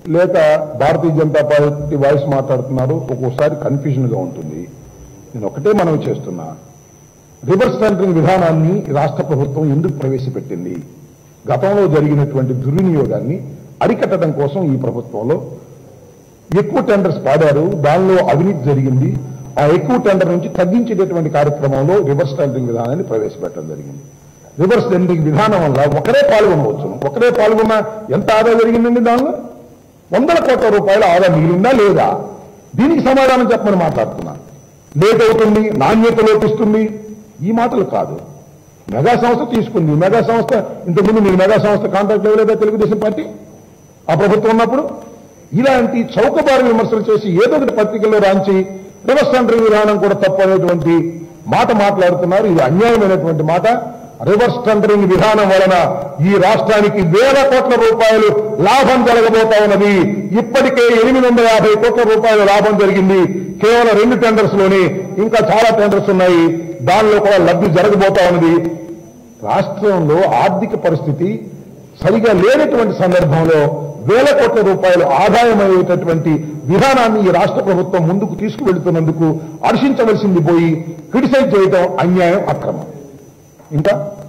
లేక భారతీయ Janata party voice మాట్లాడుతున్నారు ఒక్కోసారి కన్ఫ్యూజన్ గా ఉంటుంది నేను ఒకటే మనవి చేస్తున్నా రివర్స్ టెండరింగ్ విధానాన్ని రాష్ట్ర ప్రభుత్వం ఎందుకు ప్రవేశపెట్టింది గతంలో జరిగినటువంటి దుర్వినియోగాన్ని అరికట్టడం కోసం ఈ ప్రభుత్వంలో ఎక్కువ టెండర్స్ పాడారు దానిలో అవినీతి జరిగింది ఆ ఎక్కువ టెండర్ నుంచి తగ్గించేటటువంటి కార్యక్రమంలో రివర్స్ టెండరింగ్ విధానాన్ని ప్రవేశపెట్టడం జరిగింది రివర్స్ టెండరింగ్ విధానం వల్ల ఒకరే పాల్గొనవచ్చు ఒకరే పాల్గొన్న ఎంత ఆదా జరిగిందండి దానిలో వందల కోట్ల రూపాయల ఆదా మిగిలిందా లేదా దీనికి సమాధానం చెప్పమని మాట్లాడుతున్నా లేట్ అవుతుంది నాణ్యత లోపిస్తుంది ఈ మాటలు కాదు మెగా సంస్థ తీసుకుంది మెగా సంస్థ ఇంతకుముందు మీరు మెగా సంస్థ కాంట్రాక్ట్ ఇవ్వలేదా తెలుగుదేశం పార్టీ ఆ ప్రభుత్వం ఉన్నప్పుడు ఇలాంటి చౌకబారు విమర్శలు చేసి ఏదో ఒకటి పత్రికల్లో రాంచి రివర్స్ టెండరింగ్ విధానం కూడా తప్పు అనేటువంటి మాట మాట్లాడుతున్నారు ఇది అన్యాయమైనటువంటి మాట రివర్స్ టెండరింగ్ విధానం వలన ఈ రాష్ట్రానికి వేల కోట్ల రూపాయలు లాభం జరగబోతా ఉన్నది ఇప్పటికే ఎనిమిది వందల యాభై కోట్ల రూపాయల లాభం జరిగింది కేవలం రెండు టెండర్స్ లోని ఇంకా చాలా టెండర్స్ ఉన్నాయి దానిలో కూడా లబ్ధి జరగబోతా ఉన్నది రాష్ట్రంలో ఆర్థిక పరిస్థితి సరిగా లేనటువంటి సందర్భంలో వేల కోట్ల రూపాయలు ఆదాయమయ్యేటటువంటి విధానాన్ని ఈ రాష్ట్ర ప్రభుత్వం ముందుకు తీసుకువెళ్తున్నందుకు హర్షించవలసింది పోయి క్రిటిసైజ్ చేయడం అన్యాయం అక్రమం ఇంకా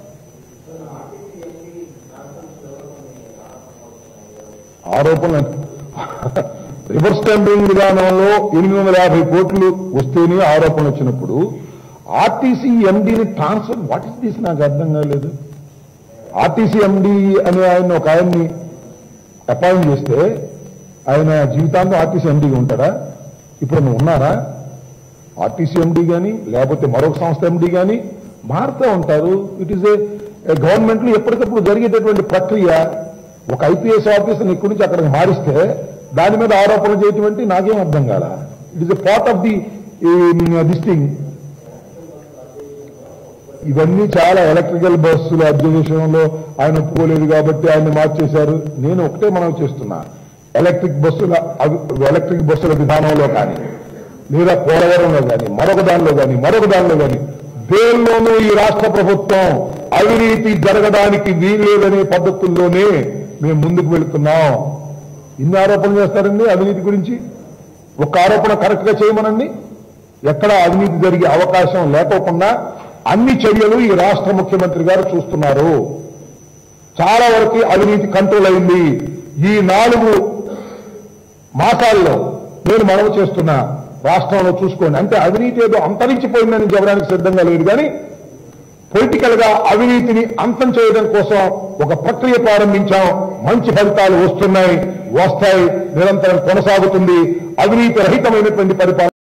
ఆరోపణలు రివర్స్ టెండరింగ్ విధానంలో ఎనిమిది వందల యాభై కోట్లు వస్తేనే ఆరోపణలు వచ్చినప్పుడు ఆర్టీసీ ఎండీని ట్రాన్స్ఫర్ వాట్ ఇస్ దిస్ నాకు అర్థం కాలేదు ఆర్టీసీ ఎండీ అనే ఆయన ఒక ఆయన్ని అపాయింట్ చేస్తే ఆయన జీవితాంతం ఆర్టీసీ ఎండీగా ఉంటారా ఇప్పుడు నువ్వు ఉన్నారా ఆర్టీసీ ఎండీ కానీ లేకపోతే మరొక సంస్థ ఎండీ కానీ మారుతూ ఉంటారు ఇట్ ఈస్ ఏ గవర్నమెంట్ లో ఎప్పటికప్పుడు జరిగేటటువంటి ప్రక్రియ ఒక ఐపీఎస్ ఆఫీసర్ని ఇక్కడి నుంచి అక్కడికి మారిస్తే దాని మీద ఆరోపణలు చేయటువంటి నాకేం అర్థం కాల it is a part of the this thing ఇవన్నీ చాలా ఎలక్ట్రికల్ బస్సుల అబ్జర్వేషన్లో ఆయన ఒప్పుకోలేదు కాబట్టి ఆయన మార్చేశారు నేను ఒకటే మనం చేస్తున్నా ఎలక్ట్రిక్ బస్సుల అవి- ఎలక్ట్రిక్ బస్సుల విధానంలో కానీ లేదా పోలవరంలో కానీ మరొక దానిలో కానీ మరొక దానిలో కానీ దేనిలోనూ ఈ రాష్ట్ర ప్రభుత్వం అవినీతి జరగడానికి వీల్లేదనే పద్ధతుల్లోనే మేము ముందుకు వెళుతున్నాం ఇన్ని ఆరోపణలు చేస్తారండి అవినీతి గురించి ఒక ఆరోపణ కరెక్ట్ గా చేయమనండి ఎక్కడ అవినీతి జరిగే అవకాశం లేకోకుండా అన్ని చర్యలు ఈ రాష్ట్ర ముఖ్యమంత్రి గారు చూస్తున్నారు చాలా వరకు అవినీతి కంట్రోల్ అయింది ఈ నాలుగు మాసాల్లో నేను మనవి చేస్తున్నా రాష్ట్రంలో చూసుకోండి అంటే అవినీతి ఏదో అంతరించిపోయిందని చెప్పడానికి సిద్ధంగా లేదు కానీ పొలిటికల్ గా అవినీతిని అంతం చేయడం కోసం ఒక ప్రక్రియ ప్రారంభించాం మంచి ఫలితాలు వస్తున్నాయి వస్తాయి నిరంతరం కొనసాగుతుంది అవినీతి రహితమైనటువంటి పరిపాలన